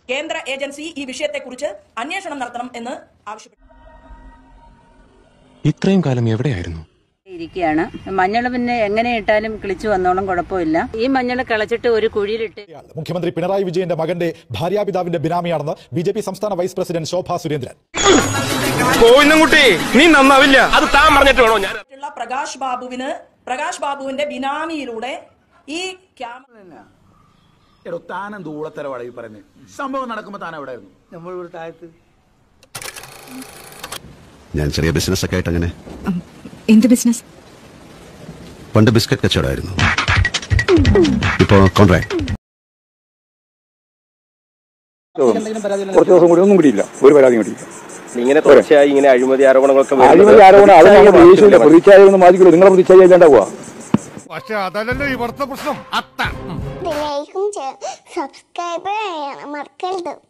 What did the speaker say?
കേന്ദ്ര ഏജൻസി ഈ വിഷയത്തെക്കുറിച്ച് അന്വേഷണം നടത്തണം എന്ന് ആവശ്യപ്പെട്ടു ഇത്രയും കാലം എവിടെയായിരുന്നു ഇരിക്കുകയാണ് മഞ്ഞൾ പിന്നെ എങ്ങനെ ഇട്ടാലും കിളിച്ചു വന്നോളും കുഴപ്പമില്ല ഈ മഞ്ഞൾ കിളച്ചിട്ട് ഒരു കുഴിയിലിട്ട് മുഖ്യമന്ത്രി പിണറായി വിജയന്റെ മകന്റെ ഭാര്യാപിതാവിന്റെ ബിനാമിയാണെന്ന് ബി ജെ പി സംസ്ഥാന വൈസ് പ്രസിഡന്റ് ശോഭാ സുരേന്ദ്രൻ കോയിന്നുംകുട്ടി നീ നന്നാവില്ല അത് താൻ പറഞ്ഞിട്ട് വേണോ ഞാൻ ഉള്ള പ്രകാശ് ബാബുവിന് പ്രകാശ് ബാബുവിന്റെ ബിനാമിയിലൂടെ ഈ ക്യാമറ എടോ താനെന്ത് ഊളത്തരവാടാ ഈ പറയുന്നത് സംഭവം നടക്കുമ്പോ താൻ എവിടെ ആയിരുന്നു നമ്മളിവിടെ താഴത്ത് ഞാൻ ചെറിയ ബിസിനസ് ഒക്കെ ആയിട്ട് അങ്ങനെ എന്ത് ബിസിനസ് പണ്ട് ബിസ്ക്കറ്റ് കച്ചവടമായിരുന്നു ഇപ്പോ കോൺട്രാക്ട് കുറച്ച് ദിവസം കൂടി ഒന്നും കൂടിയില്ല ഒരു പരാതി കൂടിയില്ല ഇങ്ങനെ തുടർച്ചയായി ഇങ്ങനെ അഴിമതി ആരോപണങ്ങളൊക്കെ അഴിമതി ആരോപണം അത് നമ്മുടെ ദേഷ്യമില്ല പ്രതിച്ഛായൊന്നും ബാധിക്കില്ല നിങ്ങളെ പ്രതിച്ഛായ ഇല്ലാണ്ടാവുക പക്ഷെ അതല്ലല്ലോ ഇവിടുത്തെ പ്രശ്നം അത്ത ലൈക്കും സബ്സ്ക്രൈബ് ചെയ്യണം മറക്കരുത്